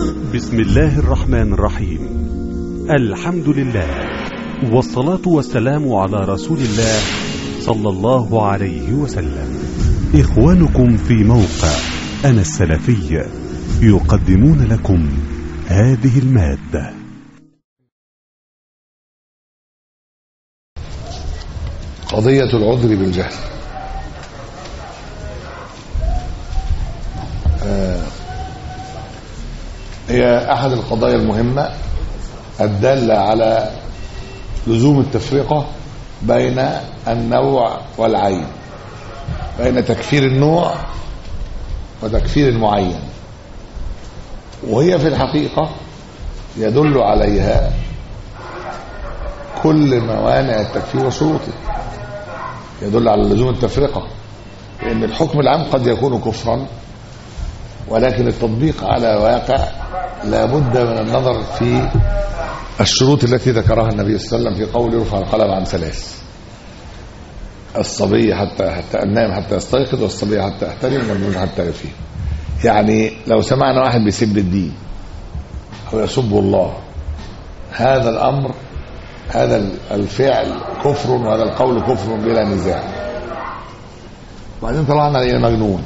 بسم الله الرحمن الرحيم الحمد لله والصلاة والسلام على رسول الله صلى الله عليه وسلم إخوانكم في موقع أنا السلفي يقدمون لكم هذه المادة قضية العذر بالجهل آه، هي أحد القضايا المهمة الدالة على لزوم التفرقة بين النوع والعين بين تكفير النوع وتكفير المعين وهي في الحقيقة يدل عليها كل موانع التكفير وشروطه يدل على لزوم التفرقة لأن الحكم العام قد يكون كفرا ولكن التطبيق على واقع لابد من النظر في الشروط التي ذكرها النبي صلى الله عليه وسلم في قول يرفع القلم عن ثلاث الصبي حتى حتى النائم حتى يستيقظ والصبي حتى يحترم والمجنون حتى يفيق يعني لو سمعنا واحد بيسب الدين او يسب الله هذا الامر هذا الفعل كفر وهذا القول كفر بلا نزاع وبعدين طلعنا لقينا مجنون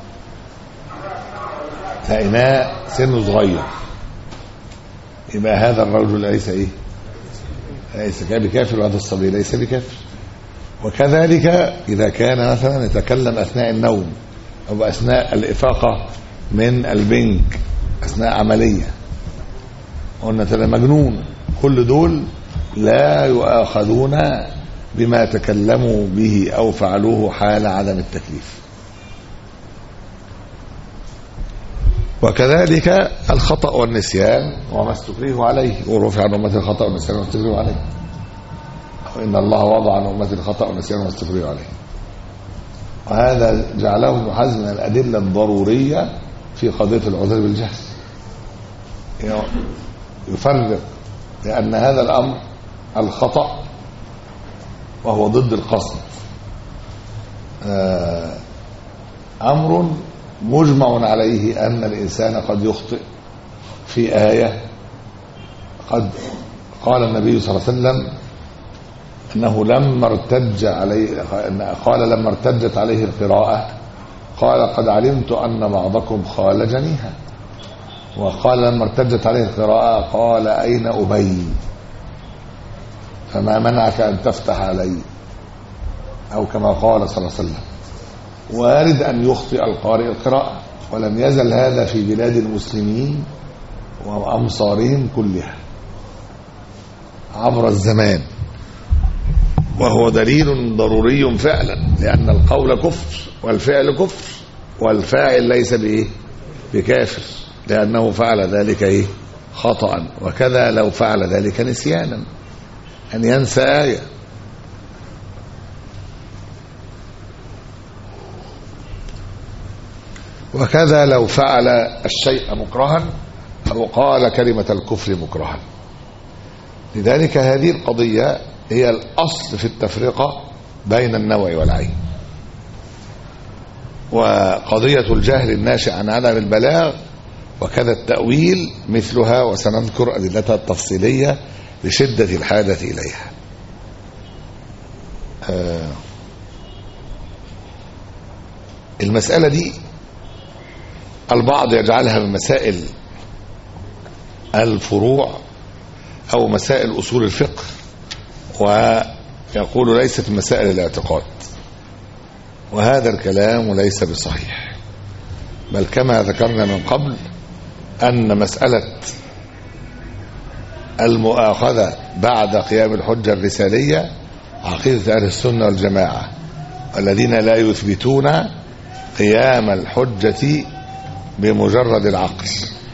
لقيناه سنه صغير يبقى هذا الرجل ليس ايه ليس بكافر وهذا الصبي ليس بكافر وكذلك اذا كان مثلا يتكلم اثناء النوم او اثناء الافاقه من البنك اثناء عمليه قلنا ترى مجنون كل دول لا يؤاخذون بما تكلموا به او فعلوه حال عدم التكليف وكذلك الخطأ والنسيان وما استكرهوا عليه ورفع عن أمة الخطأ والنسيان وما استكرهوا عليه وإن الله وضع عن أمة الخطأ والنسيان وما استكرهوا عليه وهذا جعله ابن حزم من الأدلة الضرورية في قضية العذر بالجهل يفرق لأن هذا الأمر الخطأ وهو ضد القصد أمر مجمع عليه أن الإنسان قد يخطئ في آية قد قال النبي صلى الله عليه وسلم أنه لما ارتج عليه قال لما ارتجت عليه القراءة قال قد علمت أن بعضكم خال جنيها وقال لما ارتجت عليه القراءة قال أين أبي فما منعك أن تفتح علي أو كما قال صلى الله عليه وسلم وارد أن يخطئ القارئ القراءة ولم يزل هذا في بلاد المسلمين وأمصارهم كلها عبر الزمان وهو دليل ضروري فعلا لأن القول كفر والفعل كفر والفاعل ليس بإيه بكافر لأنه فعل ذلك إيه خطأ وكذا لو فعل ذلك نسيانا أن ينسى آية وكذا لو فعل الشيء مكرها أو قال كلمة الكفر مكرها لذلك هذه القضية هي الأصل في التفرقة بين النوع والعين وقضية الجهل الناشئ عن عدم البلاغ وكذا التأويل مثلها وسنذكر أدلتها التفصيلية لشدة الحاجة إليها آه المسألة دي البعض يجعلها من مسائل الفروع أو مسائل أصول الفقه ويقول ليست من مسائل الاعتقاد وهذا الكلام ليس بصحيح بل كما ذكرنا من قبل أن مسألة المؤاخذة بعد قيام الحجة الرسالية عقيدة أهل السنة والجماعة الذين لا يثبتون قيام الحجة بمجرد العقل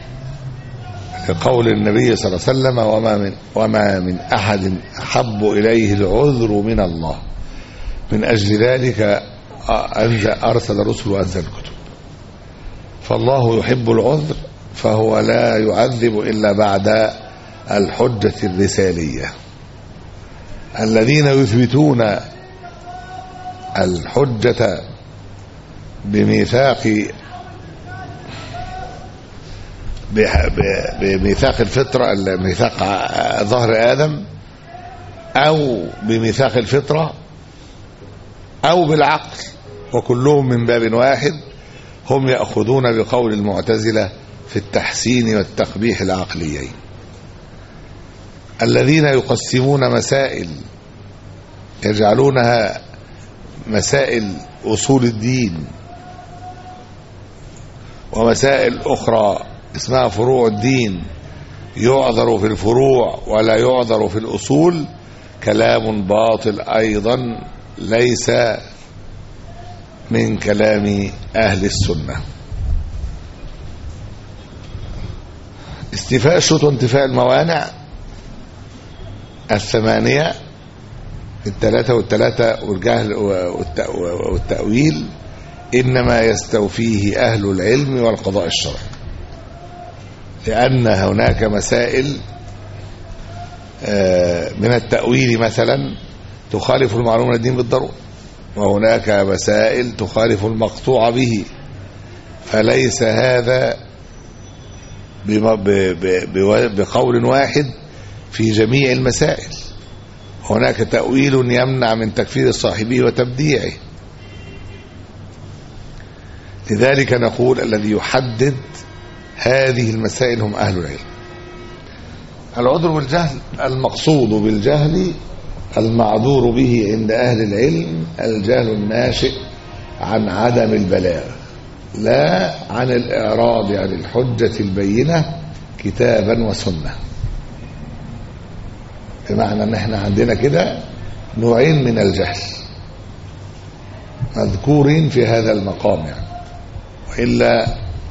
لقول النبي صلى الله عليه وسلم وما من, وما من أحد أحب إليه العذر من الله من أجل ذلك أنزل أرسل رسل وأنزل كتب فالله يحب العذر فهو لا يعذب إلا بعد الحجة الرسالية الذين يثبتون الحجة بميثاق بح- ب- بميثاق الفطرة ميثاق ع- ظهر آدم أو بميثاق الفطرة أو بالعقل وكلهم من باب واحد هم يأخذون بقول المعتزلة في التحسين والتقبيح العقليين الذين يقسمون مسائل يجعلونها مسائل أصول الدين ومسائل أخرى اسمها فروع الدين يعذر في الفروع ولا يعذر في الأصول كلام باطل أيضا ليس من كلام أهل السنة استيفاء الشروط وانتفاء الموانع الثمانية الثلاثة والثلاثة والجهل والت- والتأويل إنما يستوفيه أهل العلم والقضاء الشرعي لأن هناك مسائل آه، من التأويل مثلا تخالف المعلوم من الدين بالضرورة وهناك مسائل تخالف المقطوع به فليس هذا بم- ب- ب- بو- بقول واحد في جميع المسائل هناك تأويل يمنع من تكفير صاحبه وتبديعه لذلك نقول الذي يحدد هذه المسائل هم أهل العلم العذر بالجهل المقصود بالجهل المعذور به عند أهل العلم الجهل الناشئ عن عدم البلاغ لا عن الإعراض عن الحجة البينة كتابا وسنة بمعنى ان احنا عندنا كده نوعين من الجهل مذكورين في هذا المقام يعني وإلا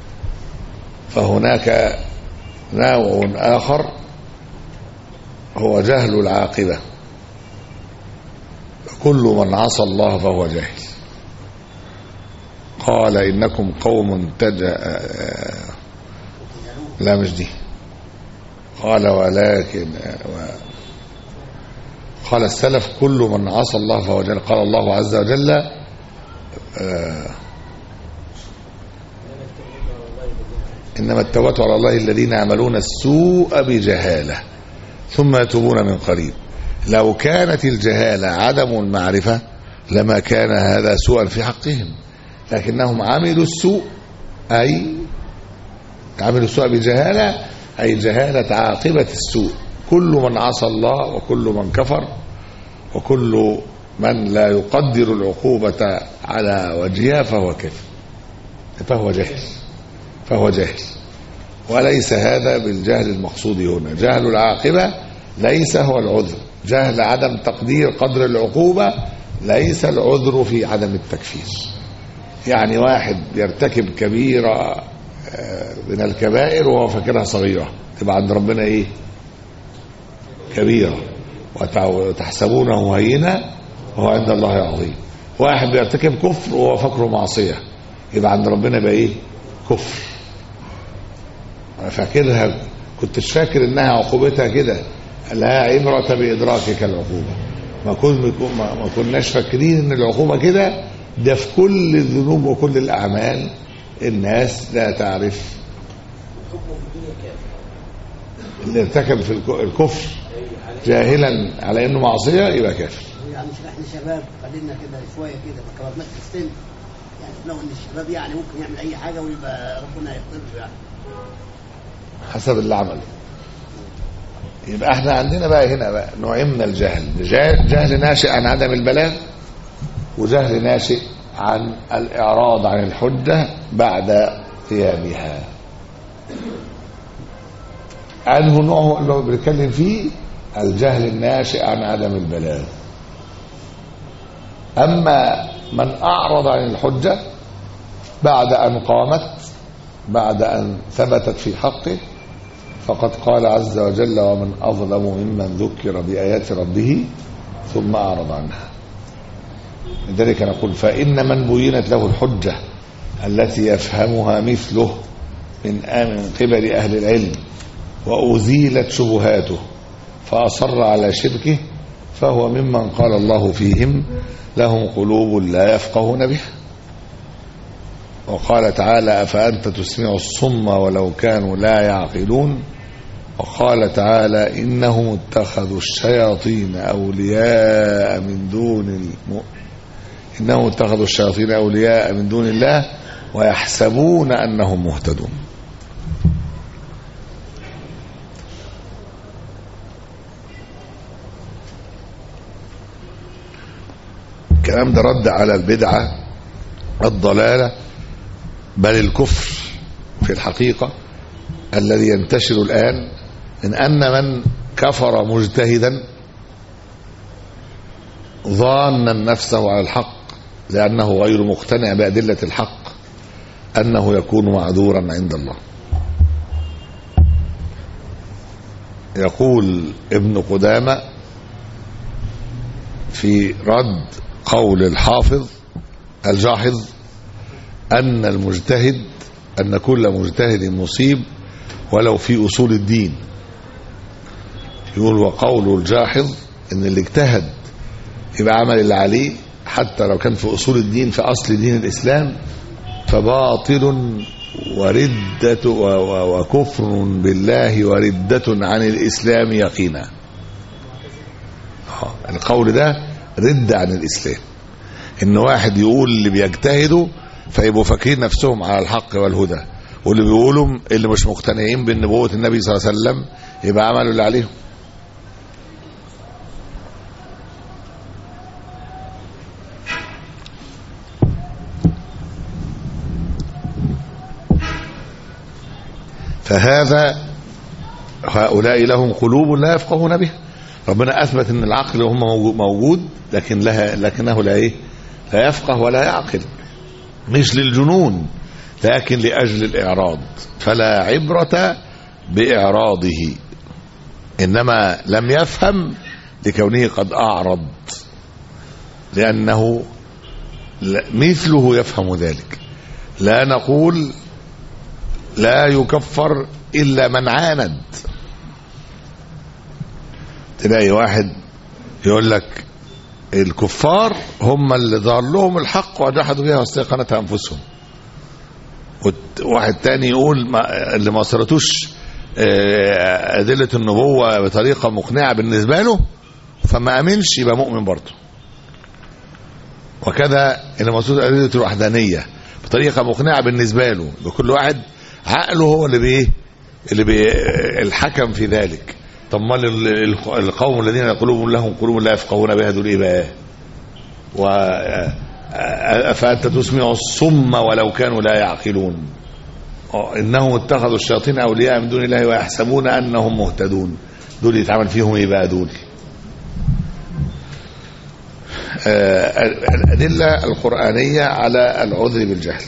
فهناك نوع آخر هو جهل العاقبة كل من عصى الله فهو جاهل قال إنكم قوم تج لا مش دي قال ولكن قال السلف كل من عصى الله فهو جاهل قال الله عز وجل آه إنما التوبة على الله الذين يعملون السوء بجهالة ثم يتوبون من قريب لو كانت الجهالة عدم المعرفة لما كان هذا سوءا في حقهم لكنهم عملوا السوء أي عملوا السوء بجهالة أي جهالة عاقبة السوء كل من عصى الله وكل من كفر وكل من لا يقدر العقوبة على وجهها فهو كافر فهو جاهل فهو جاهل وليس هذا بالجهل المقصود هنا جهل العاقبة ليس هو العذر جهل عدم تقدير قدر العقوبة ليس العذر في عدم التكفير يعني واحد يرتكب كبيرة من الكبائر وهو فاكرها صغيرة تبقى عند ربنا ايه كبيرة وتحسبونه هينا وهو عند الله عظيم واحد بيرتكب كفر وهو فاكره معصية يبقى عند ربنا يبقى ايه كفر انا فاكرها كنتش فاكر انها عقوبتها كده لا عبرة بإدراكك العقوبة ما, كن ما كناش فاكرين ان العقوبة كده ده في كل الذنوب وكل الأعمال الناس لا تعرف اللي ارتكب في الكفر جاهلا على انه معصيه يبقى كافر يعني مش احنا شباب خلينا كده شويه كده ما كبرناش في السن يعني لو ان الشباب يعني ممكن يعمل اي حاجه ويبقى ربنا يقدر يعني حسب اللي عمله يبقى احنا عندنا بقى هنا بقى نوعين من الجهل جهل, جهل ناشئ عن عدم البلاغ وجهل ناشئ عن الإعراض عن الحجة بعد قيامها أنه نوع اللي هو بنتكلم فيه الجهل الناشئ عن عدم البلاغ أما من أعرض عن الحجة بعد أن قامت بعد أن ثبتت في حقه فقد قال عز وجل ومن أظلم ممن ذكر بآيات ربه ثم أعرض عنها لذلك نقول فإن من بينت له الحجة التي يفهمها مثله من من قبل أهل العلم وأزيلت شبهاته فأصر على شركه فهو ممن قال الله فيهم لهم قلوب لا يفقهون بها وقال تعالى أفأنت تسمع الصم ولو كانوا لا يعقلون وقال تعالى إنهم اتخذوا الشياطين أولياء من دون الم... إنهم اتخذوا الشياطين أولياء من دون الله ويحسبون أنهم مهتدون الكلام ده رد على البدعة الضلالة بل الكفر في الحقيقة الذي ينتشر الآن من أن من كفر مجتهدا ظانا نفسه على الحق لأنه غير مقتنع بأدلة الحق أنه يكون معذورا عند الله يقول ابن قدامة في رد قول الحافظ الجاحظ أن المجتهد أن كل مجتهد مصيب ولو في أصول الدين يقول وقول الجاحظ أن اللي اجتهد يبقى عمل اللي عليه حتى لو كان في أصول الدين في أصل دين الإسلام فباطل وردة وكفر بالله وردة عن الإسلام يقينا القول ده رد عن الإسلام إن واحد يقول اللي بيجتهدوا فيبقوا فاكرين نفسهم على الحق والهدى واللي بيقولوا اللي مش مقتنعين بنبوة النبي صلى الله عليه وسلم يبقى عملوا اللي عليهم فهذا هؤلاء لهم قلوب لا يفقهون بها ربنا اثبت ان العقل هم موجود لكن لها لكنه لا ايه لا يفقه ولا يعقل مش للجنون لكن لاجل الاعراض فلا عبره باعراضه انما لم يفهم لكونه قد اعرض لانه مثله يفهم ذلك لا نقول لا يكفر الا من عاند تلاقي واحد يقول لك الكفار هم اللي ظهر لهم الحق وجحدوا بها واستيقنتها انفسهم واحد تاني يقول ما اللي ما وصلتوش أدلة النبوة بطريقة مقنعة بالنسبة له فما أمنش يبقى مؤمن برضه وكذا اللي ما وصلتوش أدلة الوحدانية بطريقة مقنعة بالنسبة له بكل واحد عقله هو اللي بيه اللي بي الحكم في ذلك طب ما القوم الذين قلوبهم لهم قلوب لا يفقهون بها دول ايه بقى و افانت تسمع الصم ولو كانوا لا يعقلون انهم اتخذوا الشياطين اولياء من دون الله ويحسبون انهم مهتدون دول يتعمل فيهم ايه بقى دول الادله القرانيه على العذر بالجهل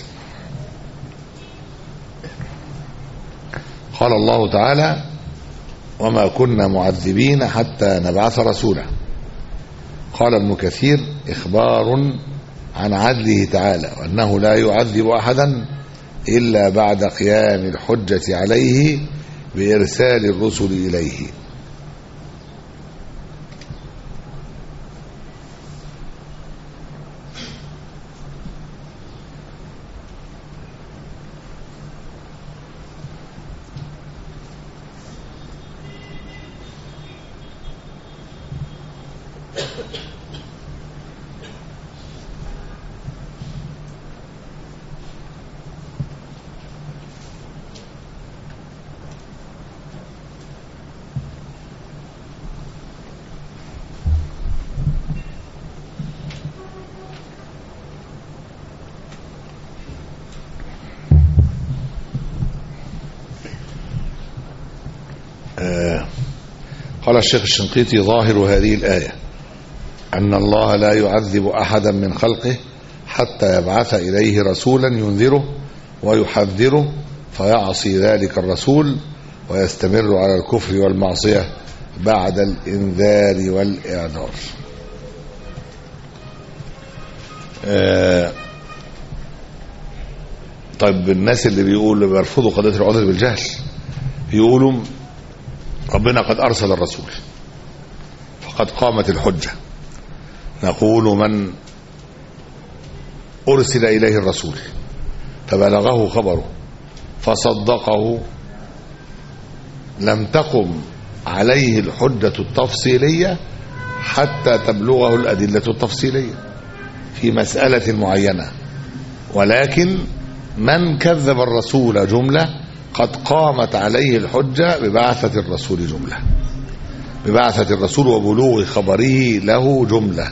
قال الله تعالى وما كنا معذبين حتى نبعث رسولا قال ابن كثير إخبار عن عدله تعالى وأنه لا يعذب أحدا إلا بعد قيام الحجة عليه بإرسال الرسل إليه قال الشيخ الشنقيطي ظاهر هذه الآية أن الله لا يعذب أحدا من خلقه حتى يبعث إليه رسولا ينذره ويحذره فيعصي ذلك الرسول ويستمر على الكفر والمعصية بعد الإنذار والإعذار آه طيب الناس اللي بيقولوا بيرفضوا قضية العذر بالجهل يقولوا ربنا قد أرسل الرسول فقد قامت الحجة نقول من أرسل إليه الرسول فبلغه خبره فصدقه لم تقم عليه الحجة التفصيلية حتى تبلغه الأدلة التفصيلية في مسألة معينة ولكن من كذب الرسول جملة قد قامت عليه الحجة ببعثة الرسول جملة ببعثة الرسول وبلوغ خبره له جملة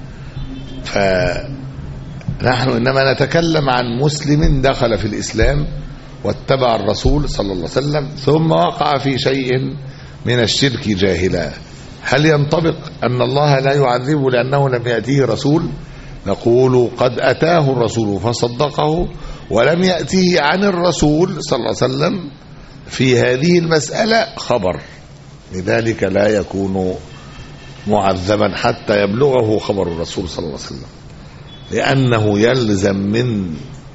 فنحن إنما نتكلم عن مسلم دخل في الإسلام واتبع الرسول صلى الله عليه وسلم ثم وقع في شيء من الشرك جاهلا هل ينطبق أن الله لا يعذبه لأنه لم يأتيه رسول نقول قد أتاه الرسول فصدقه ولم يأتيه عن الرسول صلى الله عليه وسلم في هذه المسألة خبر لذلك لا يكون معذبا حتى يبلغه خبر الرسول صلى الله عليه وسلم لأنه يلزم من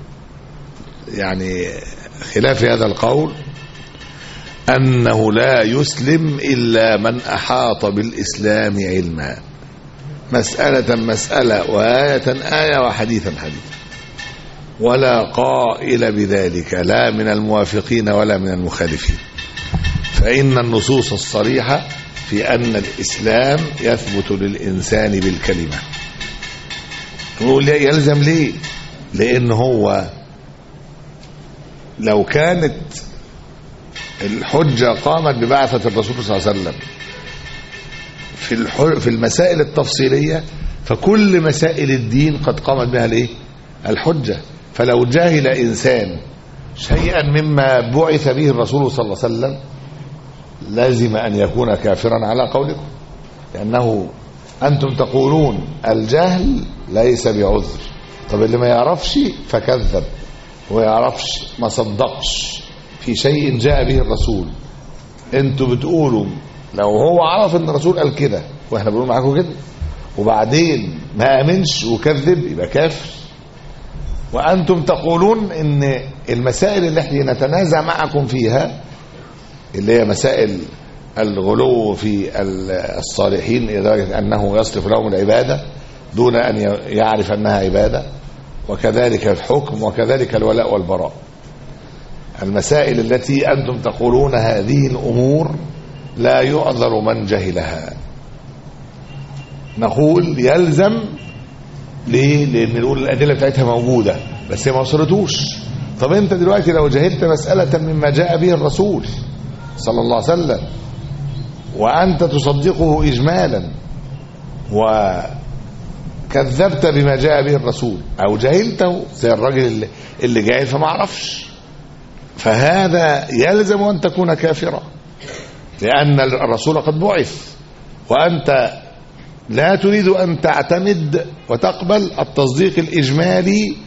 يعني خلاف هذا القول أنه لا يسلم إلا من أحاط بالإسلام علما مسألة مسألة وآية آية وحديثا حديثا ولا قائل بذلك لا من الموافقين ولا من المخالفين فإن النصوص الصريحة في أن الإسلام يثبت للإنسان بالكلمة نقول يلزم ليه لأن هو لو كانت الحجة قامت ببعثة الرسول صلى الله عليه وسلم في الح- في المسائل التفصيلية فكل مسائل الدين قد قامت بها الايه الحجة فلو جاهل إنسان شيئا مما بعث به الرسول صلى الله عليه وسلم لازم أن يكون كافرا على قولكم لأنه أنتم تقولون الجهل ليس بعذر طب اللي ما يعرفش فكذب ويعرفش ما صدقش في شيء جاء به الرسول انتوا بتقولوا لو هو عرف ان الرسول قال كده واحنا بنقول معاكم كده وبعدين ما امنش وكذب يبقى كافر وانتم تقولون ان المسائل اللي احنا نتنازع معكم فيها اللي هي مسائل الغلو في ال- الصالحين الى درجه انه يصرف لهم العباده دون ان ي- يعرف انها عباده وكذلك الحكم وكذلك الولاء والبراء المسائل التي انتم تقولون هذه الامور لا يعذر من جهلها نقول يلزم ليه لان نقول الادله بتاعتها موجوده بس هي ما وصلتوش طب انت دلوقتي لو جهلت مساله مما جاء به الرسول صلى الله عليه وسلم وانت تصدقه اجمالا وكذبت بما جاء به الرسول او جهلته زي الراجل اللي, اللي جاهل فما عرفش فهذا يلزم ان تكون كافرا لان الرسول قد بعث وانت لا تريد ان تعتمد وتقبل التصديق الاجمالي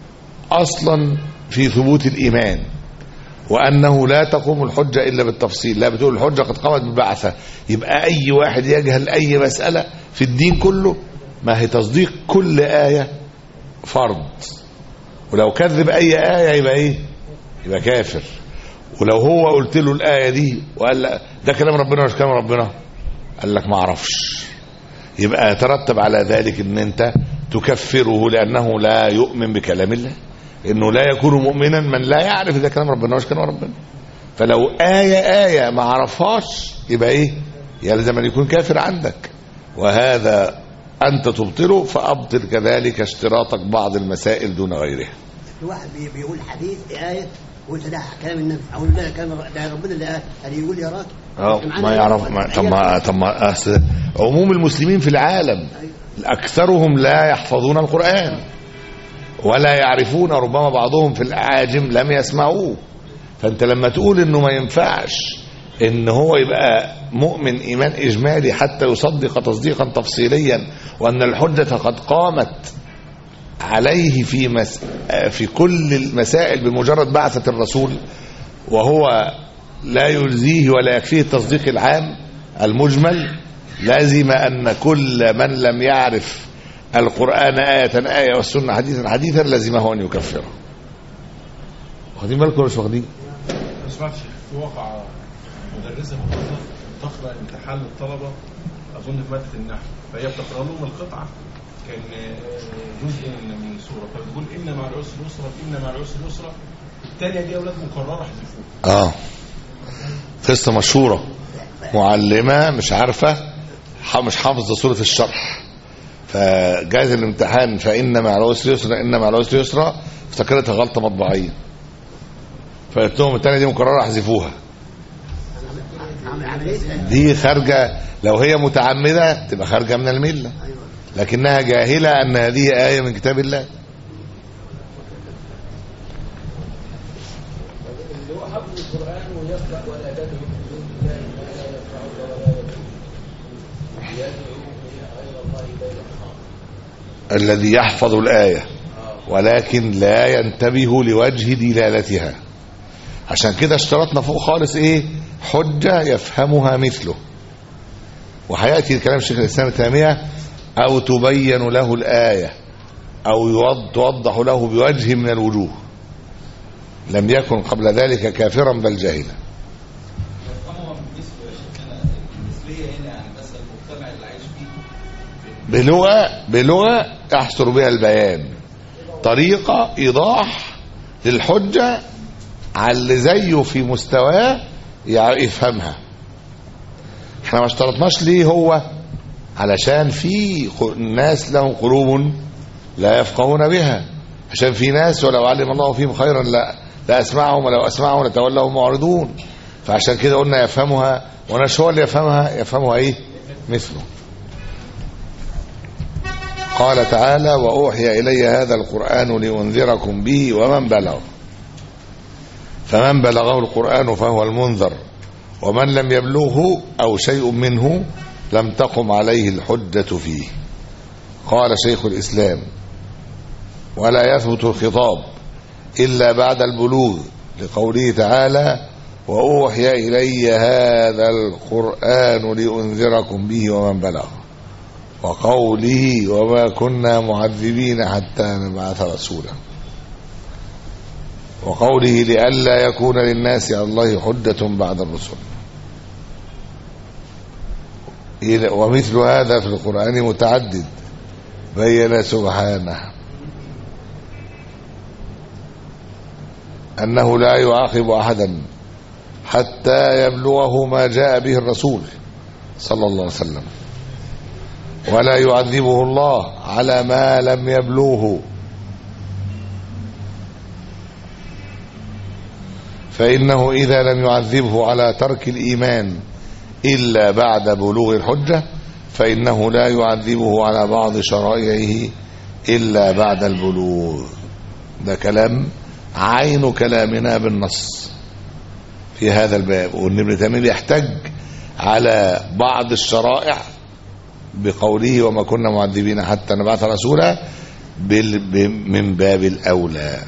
اصلا في ثبوت الايمان وانه لا تقوم الحجه الا بالتفصيل لا بتقول الحجه قد قامت ببعثه يبقى اي واحد يجهل اي مساله في الدين كله ما هي تصديق كل ايه فرض ولو كذب اي ايه يبقى ايه يبقى كافر ولو هو قلت له الايه دي وقال لا ده كلام ربنا مش كلام ربنا قال لك ما اعرفش يبقى يترتب على ذلك ان انت تكفره لانه لا يؤمن بكلام الله انه لا يكون مؤمنا من لا يعرف اذا كلام ربنا مش كلام ربنا فلو آية آية ما عرفهاش يبقى ايه يلزم ان يكون كافر عندك وهذا انت تبطله فابطل كذلك اشتراطك بعض المسائل دون غيرها في واحد بي- بيقول حديث آية وانت ده كلام النبي او ده كلام ر- ده ربنا اللي قال قال يقول يا راجل اه معانا ما إيه؟ يعرف ما طب ما طب ما أصل عموم المسلمين في العالم اكثرهم لا يحفظون القران ولا يعرفون ربما بعضهم في الاعاجم لم يسمعوه فانت لما تقول انه ما ينفعش ان هو يبقى مؤمن ايمان اجمالي حتى يصدق تصديقا تفصيليا وان الحجه قد قامت عليه في مس... في كل المسائل بمجرد بعثه الرسول وهو لا يلزيه ولا يكفيه التصديق العام المجمل لازم أن كل من لم يعرف القرآن آية آية والسنة حديثا حديثا لازمه أن يكفره واخدين بالكم ولا مش واخدين؟ ما سمعتش في واقع مدرسه مدرسه تقرا امتحان للطلبه اظن في ماده النحو فهي بتقرا لهم القطعه كان آه، جزء من من سوره فبتقول ان مع العسر يسرا ان مع العسر يسرا الثانيه دي اولاد مكرره احذفوها اه قصة مشهورة معلمة مش عارفة ح- مش حافظة سورة الشرح فجاءت الامتحان فإن مع العسر يسرا إن مع العسر يسرا افتكرتها غلطة مطبعية فقلت لهم التانية دي مكررة احذفوها عمل عمليه دي خارجة لو هي متعمدة تبقى خارجة من الملة ايوه لكنها جاهلة أن هذه آية من كتاب الله اللي هو حفظ القرآن ويقرأ ولا تدعو من دون الله ما لا ينفعك ولا يضرك يدعو غير الله إليه الذي يحفظ الآية ولكن لا ينتبه لوجه دلالتها عشان كده اشترطنا فوق خالص ايه حجة يفهمها مثله وهيأتي كلام شيخ الإسلام التامية أو تبين له الآية أو يوض- توضح له بوجه من الوجوه لم يكن قبل ذلك كافرا بل جاهلا بلغة بلغة يحصر بها البيان طريقة إيضاح للحجة على اللي زيه في مستواه يع- يفهمها احنا ما اشترطناش ليه هو علشان في ق- ناس لهم قلوب لا يفقهون بها عشان في ناس ولو علم الله فيهم خيرا لا لا اسمعهم ولو اسمعهم لتولوا معرضون فعشان كده قلنا يفهمها وناش هو اللي يفهمها يفهمها ايه مثله قال تعالى وأوحي إلي هذا القرآن لأنذركم به ومن بلغ فمن بلغه القرآن فهو المنذر ومن لم يبلغه أو شيء منه لم تقم عليه الحجة فيه قال شيخ الإسلام ولا يثبت الخطاب إلا بعد البلوغ لقوله تعالى وأوحي إلي هذا القرآن لأنذركم به ومن بلغ وقوله وما كنا معذبين حتى نبعث رسولا وقوله لئلا يكون للناس على الله حجة بعد الرسل إلى- ومثل هذا في القرآن متعدد بين سبحانه أنه لا يعاقب أحدا حتى يبلغه ما جاء به الرسول صلى الله عليه وسلم ولا يعذبه الله على ما لم يبلوه فإنه إذا لم يعذبه على ترك الإيمان إلا بعد بلوغ الحجة فإنه لا يعذبه على بعض شرائعه إلا بعد البلوغ ده كلام عين كلامنا بالنص في هذا الباب وان ابن تيميه يحتج على بعض الشرائع بقوله وما كنا معذبين حتى نبعث رسولا بال- ب- من باب الاولى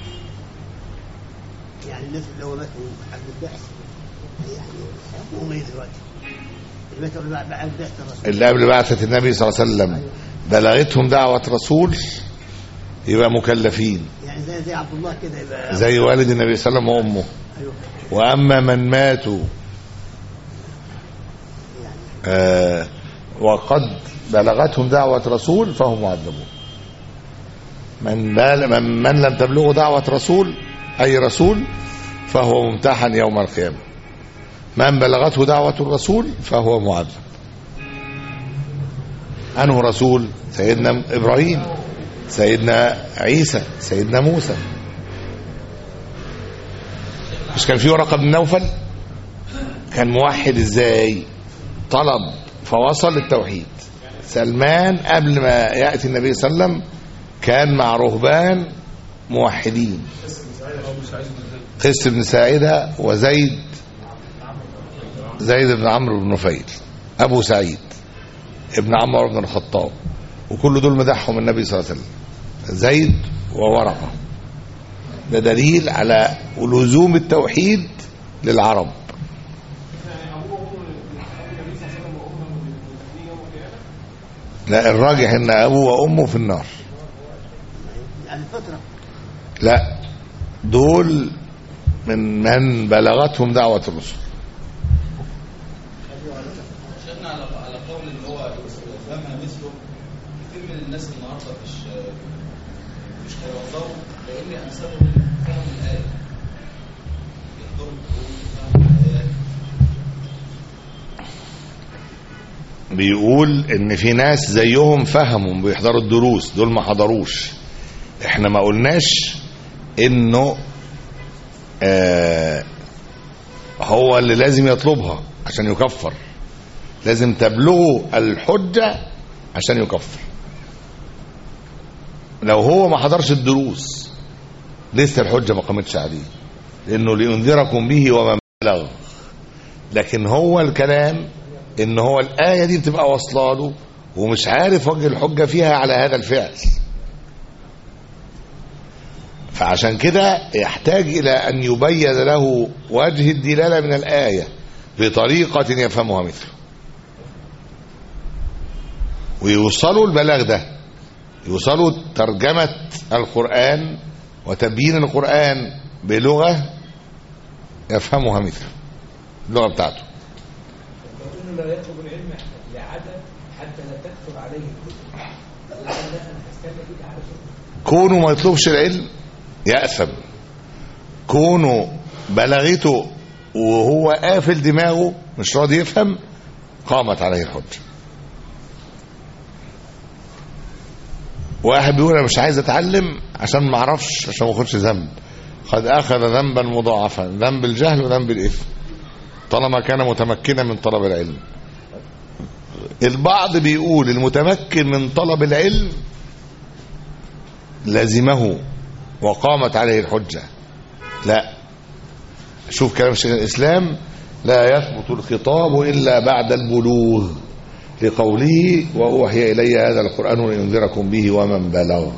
يعني الناس اللي هو ماتوا حق البحث يعني هم ايه دلوقتي؟ اللي ماتوا بعد بعد بعث الرسول اللي قبل بعثه النبي صلى الله عليه وسلم بلغتهم دعوه رسول يبقى مكلفين يعني زي زي عبد الله كده يبقى زي والد النبي صلى الله عليه وسلم وامه ايوه واما من ماتوا يعني آه وقد بلغتهم دعوة رسول فهم معذبون من, بال من, من لم تبلغه دعوة رسول أي رسول فهو ممتحن يوم القيامة من بلغته دعوة الرسول فهو معذب أنه رسول سيدنا إبراهيم سيدنا عيسى سيدنا موسى مش كان في ورقة بن نوفل كان موحد ازاي طلب فوصل للتوحيد سلمان قبل ما يأتي النبي صلى الله عليه وسلم كان مع رهبان موحدين قس بن ساعدة وزيد زيد بن عمرو بن نفيل أبو سعيد ابن عمرو بن الخطاب وكل دول مدحهم النبي صلى الله عليه وسلم زيد وورقة ده دليل على لزوم التوحيد للعرب لا الراجح ان ابوه وامه في النار يعني فتره لا دول من من بلغتهم دعوة الرسل شيخنا على على قول اللي هو يفهمها مثله كتير من الناس النهارده مش مش هيوضعوا لان امثالهم فهم الايه يقدروا يفهموا الايات بيقول ان في ناس زيهم فهموا بيحضروا الدروس دول ما حضروش احنا ما قلناش انه آه هو اللي لازم يطلبها عشان يكفر لازم تبلغه الحجة عشان يكفر لو هو ما حضرش الدروس لسه الحجة ما قامتش عليه لانه لينذركم به ومن بلغ لكن هو الكلام ان هو الايه دي بتبقى واصله له ومش عارف وجه الحجه فيها على هذا الفعل فعشان كده يحتاج الى ان يبين له وجه الدلاله من الايه بطريقه يفهمها مثله ويوصلوا البلاغ ده يوصلوا ترجمه القران وتبيين القران بلغه يفهمها مثله اللغه بتاعته وكأنه لا يطلب العلم لعدم حتى لا تكثر عليه الكتب لكن انا هستنى كده على شيء كونه ما يطلبش العلم يأثم كونه بلغته وهو قافل دماغه مش راضي يفهم قامت عليه الحجة واحد بيقول انا مش عايز اتعلم عشان ما اعرفش عشان ما اخدش ذنب قد اخذ ذنبا مضاعفا ذنب الجهل وذنب الاثم طالما كان متمكنا من طلب العلم البعض بيقول المتمكن من طلب العلم لزمه وقامت عليه الحجة لا شوف كلام شيخ الإسلام لا يثبت الخطاب إلا بعد البلوغ لقوله وأوحي إلي هذا القرآن لينذركم به ومن بلغ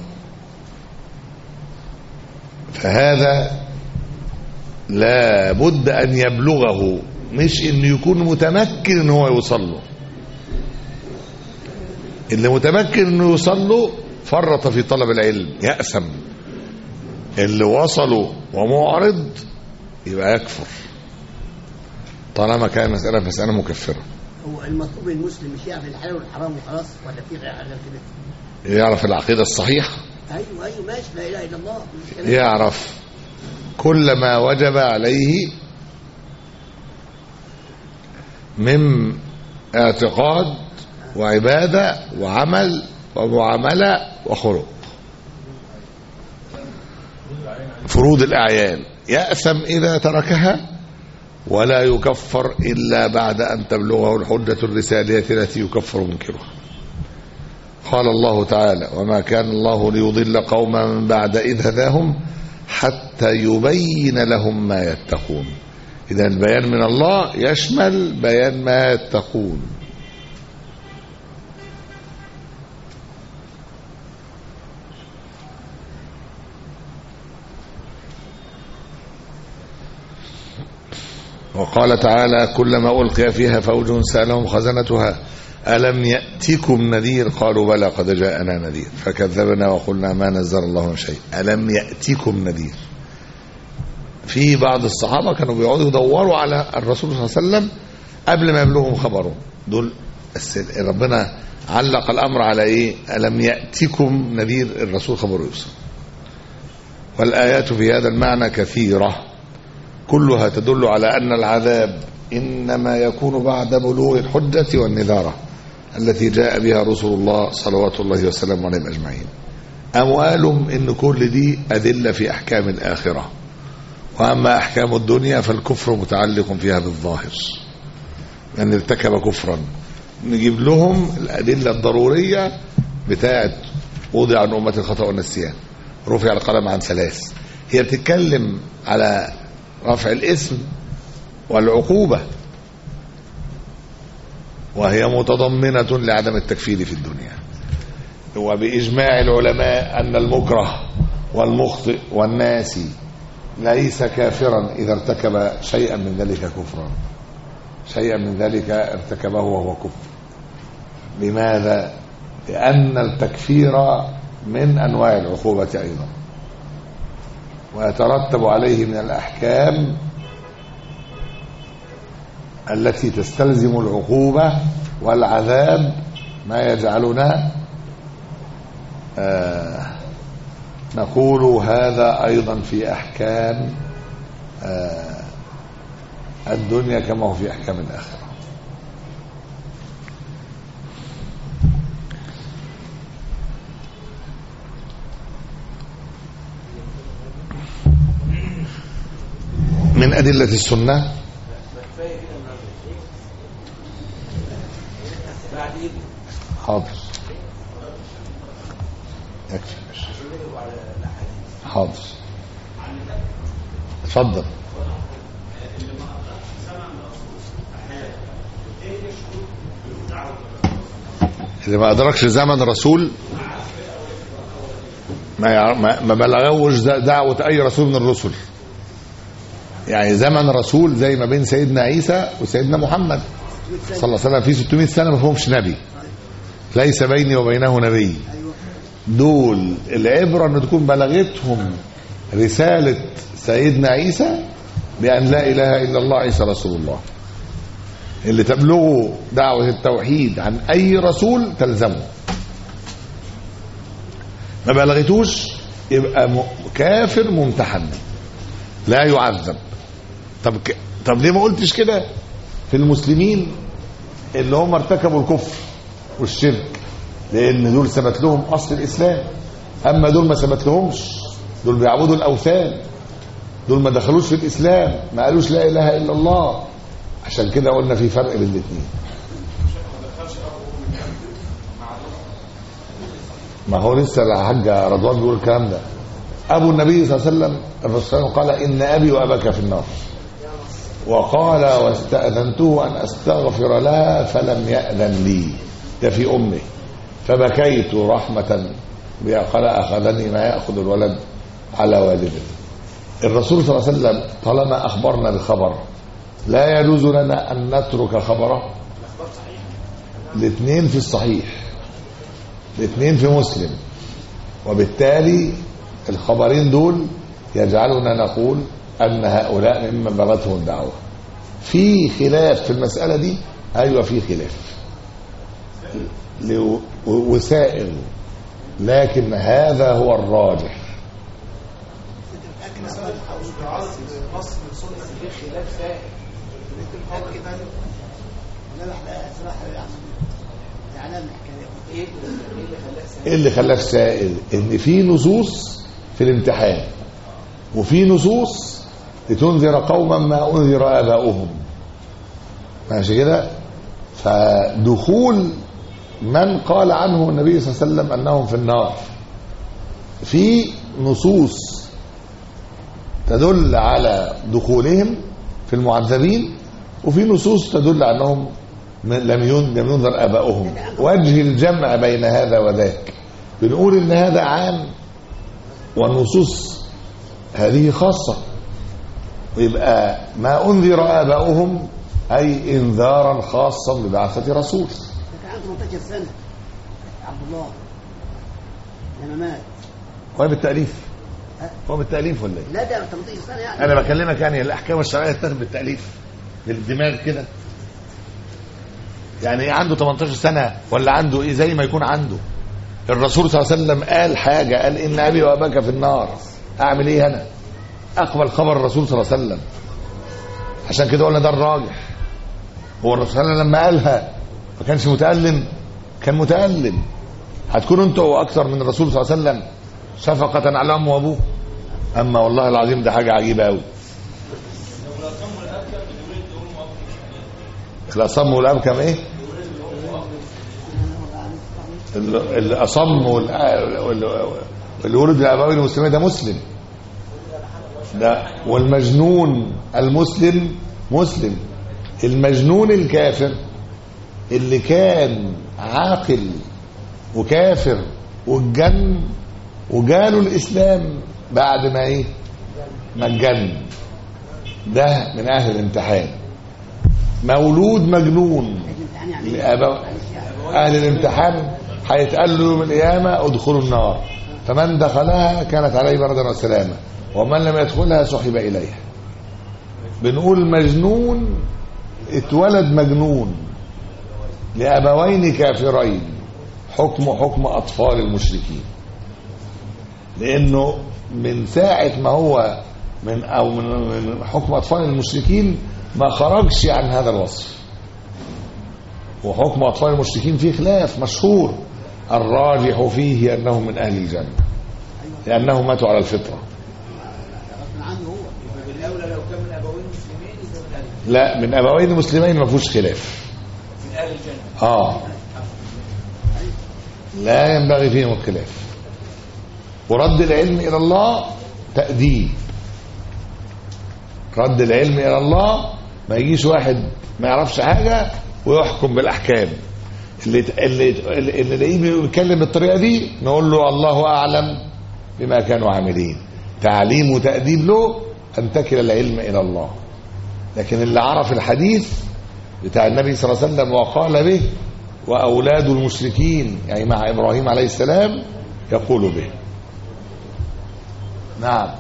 فهذا لا بد أن يبلغه مش إنه يكون متمكن إن هو يوصل له اللي متمكن إنه يوصل له فرط في طلب العلم يأثم اللي وصلوا ومعرض يبقى يكفر طالما كان مسألة مسألة مكفرة هو المطلوب المسلم مش يعرف الحلال والحرام وخلاص ولا في غير حاجه كده يعرف العقيدة الصحيحة ايوه ايوه ماشي لا اله الا الله مش كلام. يعرف كل ما وجب عليه من اعتقاد وعبادة وعمل ومعاملة وخلق فروض الأعيان يأثم إذا تركها ولا يكفر إلا بعد أن تبلغه الحجة الرسالية التي يكفر منكرها قال الله تعالى وما كان الله ليضل قوما من بعد إذ هداهم حتى يبين لهم ما يتقون إذا البيان من الله يشمل بيان ما يتقون وقال تعالى كلما ألقي فيها فوج سألهم خزنتها ألم يأتكم نذير قالوا بلى قد جاءنا نذير فكذبنا وقلنا ما نزل الله من شيء ألم يأتكم نذير في بعض الصحابة كانوا بيقعدوا يدوروا على الرسول صلى الله عليه وسلم قبل ما يبلغهم خبره دول الس- ربنا علق الأمر على إيه ألم يأتكم نذير الرسول خبره يوصل والآيات في هذا المعنى كثيرة كلها تدل على أن العذاب إنما يكون بعد بلوغ الحجة والنذارة التي جاء بها رسول الله صلوات الله وسلامه عليهم أجمعين أموالهم إن كل دي أدلة في أحكام الآخرة وأما أحكام الدنيا فالكفر متعلق فيها بالظاهر من ارتكب كفرا نجيب لهم الأدلة الضرورية بتاعت وضع عن أمة الخطأ والنسيان رفع القلم عن ثلاث هي بتتكلم على رفع الاسم والعقوبة وهي متضمنة لعدم التكفير في الدنيا وبإجماع العلماء أن المكره والمخطئ والناسي ليس كافرا إذا ارتكب شيئا من ذلك كفرا شيئا من ذلك ارتكبه وهو كفر لماذا؟ لأن التكفير من أنواع العقوبة أيضا ويترتب عليه من الأحكام التي تستلزم العقوبة والعذاب ما يجعلنا آه نقول هذا أيضا في أحكام آه الدنيا كما هو في أحكام الآخرة من أدلة السنة حاضر يكفي حاضر اتفضل اللي ما ادركش زمن رسول ما يع- ما ما بلغوش د- دعوه اي رسول من الرسل يعني زمن رسول زي ما بين سيدنا عيسى وسيدنا محمد صلى الله عليه وسلم في 600 سنه ما فيهمش نبي ليس بيني وبينه نبي دول العبره ان تكون بلغتهم رساله سيدنا عيسى بان لا اله الا الله عيسى رسول الله اللي تبلغه دعوه التوحيد عن اي رسول تلزمه ما بلغتوش يبقى م- كافر ممتحن لا يعذب طب ك... طب ليه ما قلتش كده في المسلمين اللي هم ارتكبوا الكفر والشرك لان دول ثبت لهم اصل الاسلام اما دول ما ثبت لهمش دول بيعبدوا الاوثان دول ما دخلوش في الاسلام ما قالوش لا اله الا الله عشان كده قلنا في فرق بين الاثنين ما هو لسه الحاج رضوان بيقول الكلام ده ابو النبي صلى الله عليه وسلم الرسول صلى الله عليه وسلم قال ان ابي واباك في النار وقال واستاذنته ان استغفر لها فلم ياذن لي ده في امه فبكيت رحمه بها قال اخذني ما ياخذ الولد على والده الرسول صلى الله عليه وسلم طالما اخبرنا بخبر لا يجوز لنا ان نترك خبره الاثنين في الصحيح الاثنين في مسلم وبالتالي الخبرين دول يجعلنا نقول ان هؤلاء ممن بلغتهم الدعوه في خلاف في المساله دي ايوه في خلاف لو- وسائل لكن هذا هو الراجح لا لا لا صراحه يعني زعلان من الحكايه ايه اللي خلاك سائل ان في نصوص في الامتحان وفي نصوص لتنذر قوما ما انذر اباؤهم ماشي كده فدخول من قال عنه النبي صلى الله عليه وسلم انهم في النار في نصوص تدل على دخولهم في المعذبين وفي نصوص تدل على انهم م- لم ين- لم ينذر اباؤهم وجه الجمع بين هذا وذاك بنقول ان هذا عام والنصوص هذه خاصه ويبقى ما انذر اباؤهم اي انذارا خاصا ببعثه رسول ده كان عنده 18 سنه عبد الله لما مات هو بالتاليف هو بالتاليف ولا ايه؟ لا ده 18 سنه يعني انا بكلمك يعني الاحكام الشرعيه تتخذ بالتاليف بالدماغ كده يعني ايه عنده 18 سنه ولا عنده ايه زي ما يكون عنده الرسول صلى الله عليه وسلم قال حاجه قال ان ابي واباك في النار اعمل ايه انا اقبل خبر الرسول صلى الله عليه وسلم عشان كده قلنا ده الراجح هو الرسول صلى الله عليه وسلم لما قالها ما كانش متألم كان متألم هتكونوا انتوا اكثر من الرسول صلى الله عليه وسلم شفقة على امه وابوه اما والله العظيم ده حاجه عجيبه قوي الاصم والابكم ايه ال- الاصم وال- وال- اللي ولد الابوين المسلمين ده مسلم ده والمجنون المسلم مسلم المجنون الكافر اللي كان عاقل وكافر واتجن وجاله الاسلام بعد ما ايه ما اتجن ده من اهل الامتحان مولود مجنون الامتحان يعني لأبا اهل الامتحان هيتقال له يوم القيامه ادخلوا النار فمن دخلها كانت عليه بردا وسلاما ومن لم يدخلها سحب اليها بنقول مجنون اتولد مجنون لابوين كافرين حكم حكم اطفال المشركين لانه من ساعه ما هو من او من من حكم اطفال المشركين ما خرجش عن هذا الوصف وحكم اطفال المشركين فيه خلاف مشهور الراجح فيه انهم من اهل الجنه لانهم ماتوا على الفطره غصب عنه هو بالاولى لو كان من ابوين مسلمين يبقى من اهل لا من ابوين مسلمين ما فيهوش خلاف من اهل الجنه اه لا ينبغي فيهم الخلاف ورد العلم الى الله تأديب رد العلم الى الله ما يجيش واحد ما يعرفش حاجه ويحكم بالاحكام اللي اللي اللي اللي نلاقيه بيتكلم بالطريقه دي نقول له الله اعلم بما كانوا عاملين تعليم وتأديب له ان تكل العلم الى الله لكن اللي عرف الحديث بتاع النبي صلى الله عليه وسلم وقال به واولاد المشركين يعني مع ابراهيم عليه السلام يقول به نعم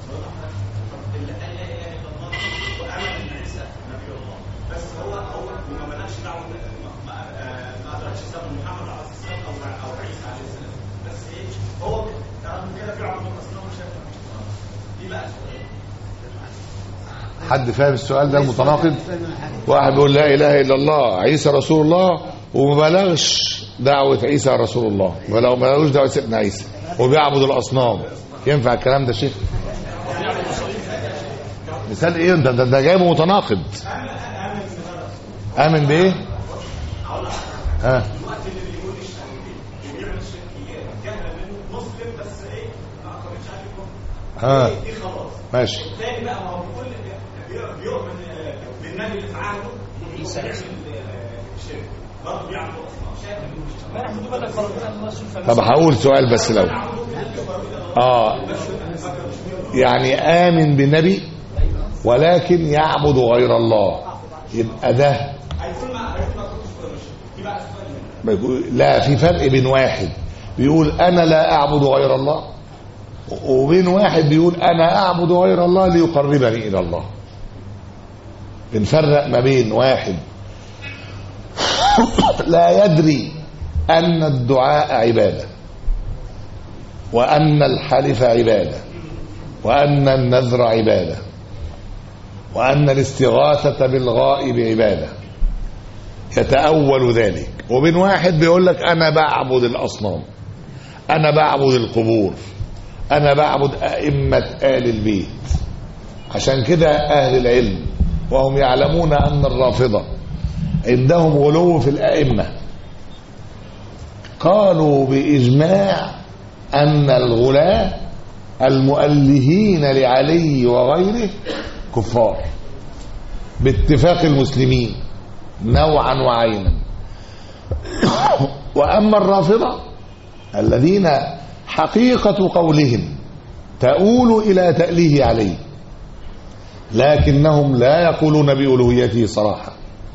حد فاهم السؤال ده المتناقض واحد بيقول لا اله الا الله عيسى رسول الله وما بلغش دعوه عيسى رسول الله ولو ما بلغوش دعوه سيدنا عيسى وبيعبد الاصنام ينفع الكلام ده شيخ مثال ايه ده ده, ده جايبه متناقض امن بايه ها ها ماشي طب هقول سؤال بس لو اه يعني آمن بالنبي ولكن يعبد غير الله يبقى ده بيقول- لا في فرق بين واحد بيقول انا لا اعبد غير الله وبين واحد بيقول انا اعبد غير الله ليقربني الى الله بنفرق ما بين واحد لا يدري ان الدعاء عباده وان الحلف عباده وان النذر عباده وان الاستغاثه بالغائب عباده يتاول ذلك وبين واحد بيقول لك انا بعبد الاصنام انا بعبد القبور انا بعبد ائمه ال البيت عشان كده اهل العلم وهم يعلمون ان الرافضه عندهم غلو في الائمه قالوا باجماع ان الغلاة المؤلهين لعلي وغيره كفار باتفاق المسلمين نوعا وعينا واما الرافضه الذين حقيقه قولهم تؤول الى تأليه عليه لكنهم لا يقولون بألوهيته صراحة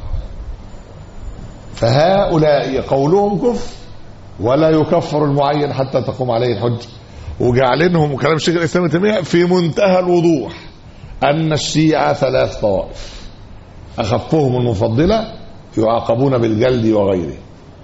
فهؤلاء قولهم كفر ولا يكفر المعين حتى تقوم عليه الحجة وجعلنهم كلام الشيخ الإسلام ابن تيمية في منتهى الوضوح أن الشيعة ثلاث طوائف أخفهم المفضلة يعاقبون بالجلد وغيره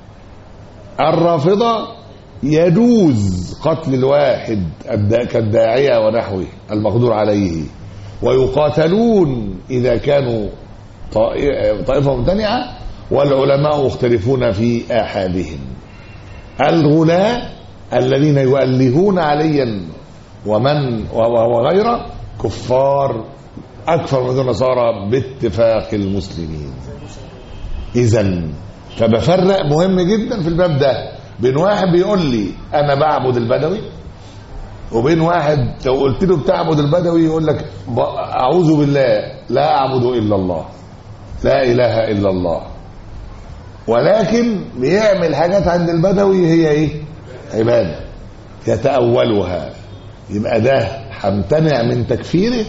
الرافضة يجوز قتل الواحد الدا- كالداعية ونحوه المقدور عليه ويقاتلون إذا كانوا طائ- طائفة ممتنعة والعلماء مختلفون في آحادهم الغلاة الذين يؤلهون عليا ومن و- وغيره كفار أكثر من النصارى باتفاق المسلمين إذا فبفرق مهم جدا في الباب ده بين واحد بيقول لي أنا بعبد البدوي وبين واحد لو قلت له بتعبد البدوي يقول لك ب- أعوذ بالله لا أعبد إلا الله لا إله إلا الله ولكن بيعمل حاجات عند البدوي هي إيه عبادة يتأولها يبقى ده همتنع من تكفيره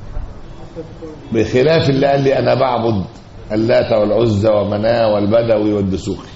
بخلاف اللي قال لي أنا بعبد اللات والعزى ومناه والبدوي والدسوقي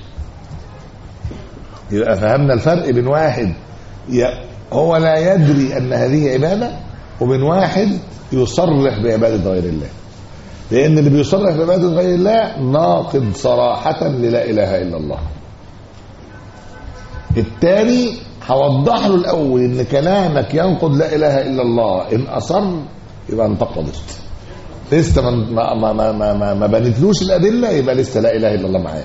يبقى فهمنا الفرق بين واحد ي- هو لا يدري ان هذه عباده وبين واحد يصرح بعباده غير الله لان اللي بيصرح بعباده غير الله ناقض صراحه للا اله الا الله الثاني هوضح له الاول ان كلامك ينقض لا اله الا الله ان اصر يبقى انتقضت لسه ما ما ما ما, ما, ما بنتلوش الادله يبقى لسه لا اله الا الله معاه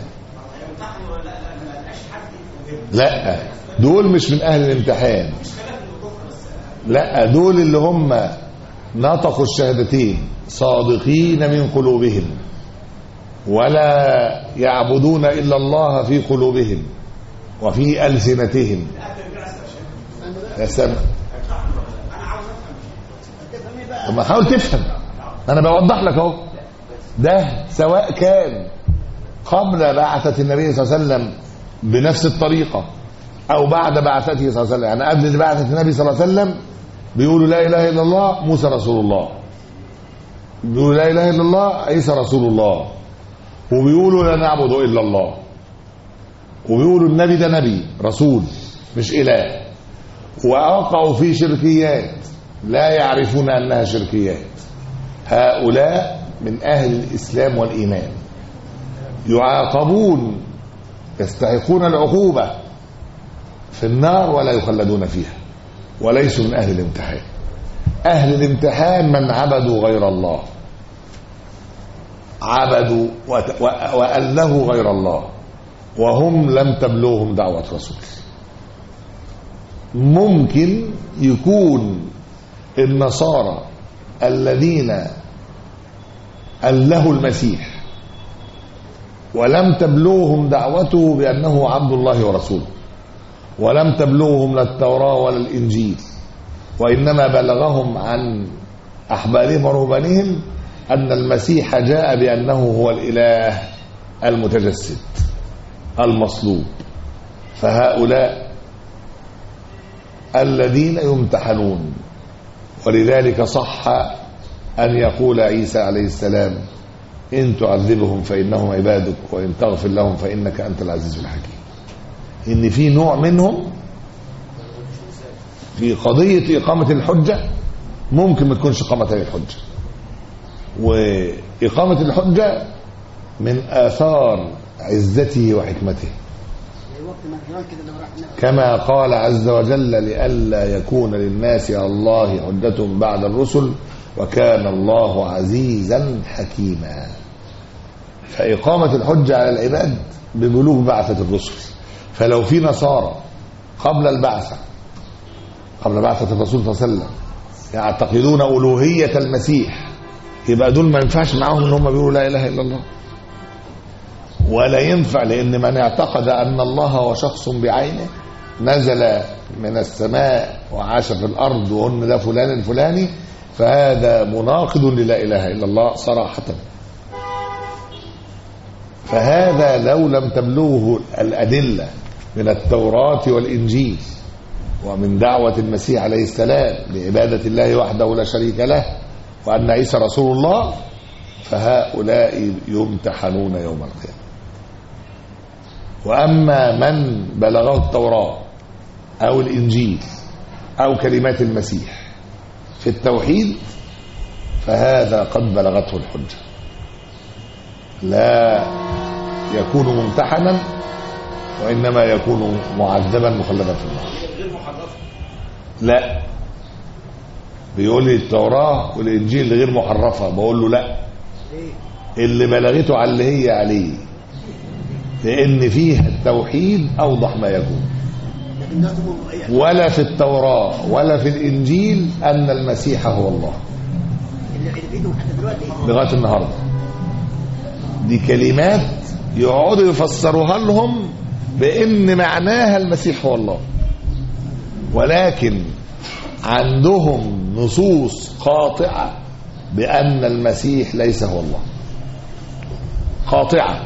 لا دول مش من اهل الامتحان لا دول اللي هم نطقوا الشهادتين صادقين من قلوبهم ولا يعبدون الا الله في قلوبهم وفي السنتهم يا سامع طب ما حاول تفهم انا بوضح لك اهو ده سواء كان قبل بعثة النبي صلى الله عليه وسلم بنفس الطريقة أو بعد بعثته صلى الله عليه وسلم يعني قبل بعثة النبي صلى الله عليه وسلم بيقولوا لا إله إلا الله موسى رسول الله بيقولوا لا إله إلا الله عيسى رسول الله وبيقولوا لا نعبد إلا الله وبيقولوا النبي ده نبي رسول مش إله ووقعوا في شركيات لا يعرفون أنها شركيات هؤلاء من أهل الإسلام والإيمان يعاقبون يستحقون العقوبة في النار ولا يخلدون فيها وليسوا من أهل الامتحان أهل الامتحان من عبدوا غير الله عبدوا وت- و- وألهوا غير الله وهم لم تبلغهم دعوة رسول ممكن يكون النصارى الذين ألهوا المسيح ولم تبلغهم دعوته بأنه عبد الله ورسوله ولم تبلغهم لا التوراة ولا الإنجيل وإنما بلغهم عن أحبارهم ورهبانهم أن المسيح جاء بأنه هو الإله المتجسد المصلوب فهؤلاء الذين يمتحنون ولذلك صح أن يقول عيسى عليه السلام إن تعذبهم فإنهم عبادك وإن تغفر لهم فإنك أنت العزيز الحكيم إن في نوع منهم في قضية إقامة الحجة ممكن ما تكونش إقامة هذه الحجة وإقامة الحجة من آثار عزته وحكمته زي وقت ما كمان كده لما راح النبي كما قال عز وجل لئلا يكون للناس على الله حجة بعد الرسل وكان الله عزيزا حكيما فإقامة الحجة على العباد ببلوغ بعثة الرسل فلو في نصارى قبل البعثة قبل بعثة الرسول صلى الله عليه وسلم يعتقدون ألوهية المسيح يبقى دول ما ينفعش معاهم ان هم بيقولوا لا اله الا الله ولا ينفع لان من اعتقد ان الله هو شخص بعينه نزل من السماء وعاش في الارض وان ده فلان الفلاني فهذا مناقض للا اله الا الله صراحه فهذا لو لم تبلغه الادله من التوراه والانجيل ومن دعوه المسيح عليه السلام لعباده الله وحده لا شريك له وان عيسى رسول الله فهؤلاء يمتحنون يوم القيامه واما من بلغه التوراه او الانجيل او كلمات المسيح في التوحيد فهذا قد بلغته الحجه لا يكون ممتحنا وانما يكون معذبا مخلدا في النار لا بيقول لي التوراه والانجيل غير محرفه بقول له لا ليه؟ اللي بلغته على اللي هي عليه لان فيها التوحيد اوضح ما يكون لكن ده تبقوا ايه ولا في التوراه ولا في الانجيل ان المسيح هو الله اللي اللي في ايدهم حتى دلوقتي لغايه النهارده دي كلمات يقعدوا يفسروها لهم بان معناها المسيح هو الله ولكن عندهم نصوص قاطعه بان المسيح ليس هو الله قاطعه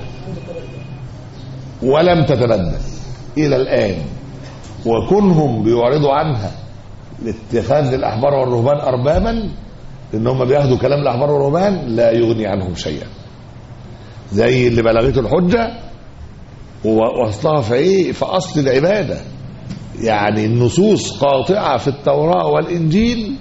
ولم تتبدل الى الان وكونهم بيعرضوا عنها لاتخاذ الاحبار والرهبان اربابا ان هم بياخدوا كلام الاحبار والرهبان لا يغني عنهم شيئا زي اللي بلغته الحجه واصلها في ايه في اصل العباده يعني النصوص قاطعه في التوراه والانجيل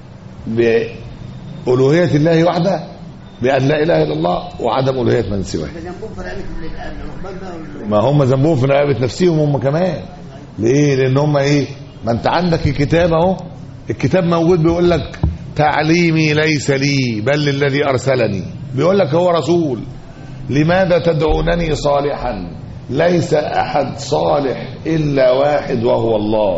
بألوهية الله وحده بأن لا إله إلا الله وعدم ألوهية من سواه ده جنبهم في رقبه الرهبان بقى وال- ما هم ذنبهم في رقبة نفسهم هم كمان ليه لان هم ايه ما انت عندك الكتاب اهو الكتاب موجود بيقول لك تعليمي ليس لي بل للذي ارسلني بيقول لك هو رسول لماذا تدعونني صالحا ليس احد صالح الا واحد وهو الله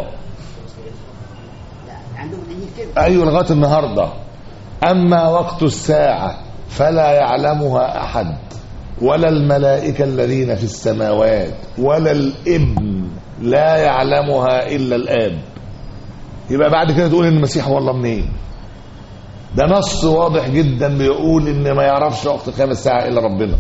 لا عندهم الانجيل كده ايوه لغايه النهارده اما وقت الساعه فلا يعلمها احد ولا الملائكه الذين في السماوات ولا الابن لا يعلمها الا الاب يبقى بعد كده تقول ان المسيح هو الله منين ده نص واضح جدا بيقول ان ما يعرفش وقت قيام الساعه الا ربنا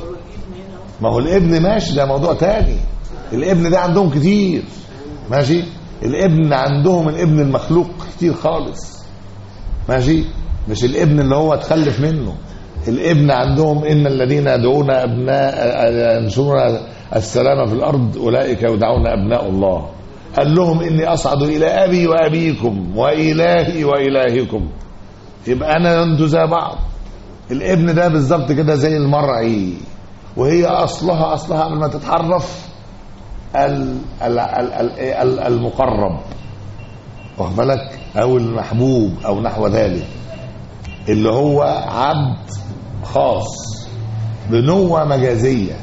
ما هو الابن ماشي ده موضوع تاني الابن ده عندهم كتير ماشي الابن عندهم الابن المخلوق كتير خالص ماشي مش الابن اللي هو اتخلف منه الابن عندهم ان الذين يدعون ابناء ينشرون السلام في الارض اولئك يدعون ابناء الله قال لهم اني اصعد الى ابي وابيكم والهي والهكم يبقى انا انتوا زي بعض الابن ده بالظبط كده زي المرعي وهي اصلها اصلها قبل ما تتحرف ال- ال- ال- ال- ال- المقرب واخد بالك او المحبوب او نحو ذلك اللي هو عبد خاص بنوة مجازية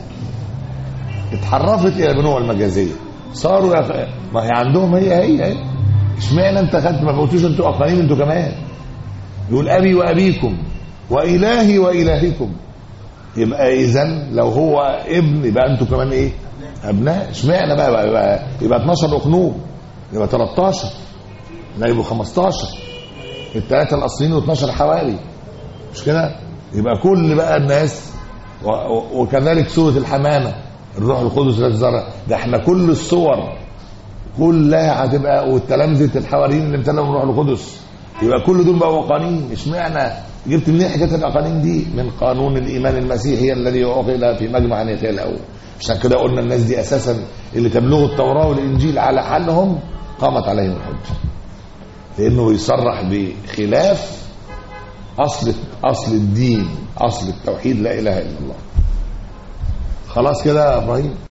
اتحرفت الى البنوة المجازية صاروا يف... ما هي عندهم هي هي هي اشمعنى انت خدت ما قلتوش انتوا اقانيم انتوا كمان يقول ابي وابيكم والهي والهكم يبقى اذا لو هو ابن يبقى انتوا كمان ايه ابناء اشمعنى بقى يبقى, يبقى, يبقى 12 اقنوم يبقى 13 لا يبقوا 15 الثلاثه الاصليين و12 حوالي مش كده يبقى كل بقى الناس و- و- وكذلك سوره الحمامه الروح القدس الذي زرع ده احنا كل الصور كلها هتبقى والتلامذه الحواريين اللي امتلأوا من الروح القدس يبقى كل دول بقوا قوانين اشمعنى جبت منين حكايه الاقانيم دي من قانون الايمان المسيحي الذي عقد في مجمع نيقيا الاول عشان كده قلنا الناس دي اساسا اللي تبلغوا التوراه والانجيل على حالهم قامت عليهم الحجه لانه بيصرح بخلاف اصل اصل الدين اصل التوحيد لا اله الا الله خلاص كده يا ابراهيم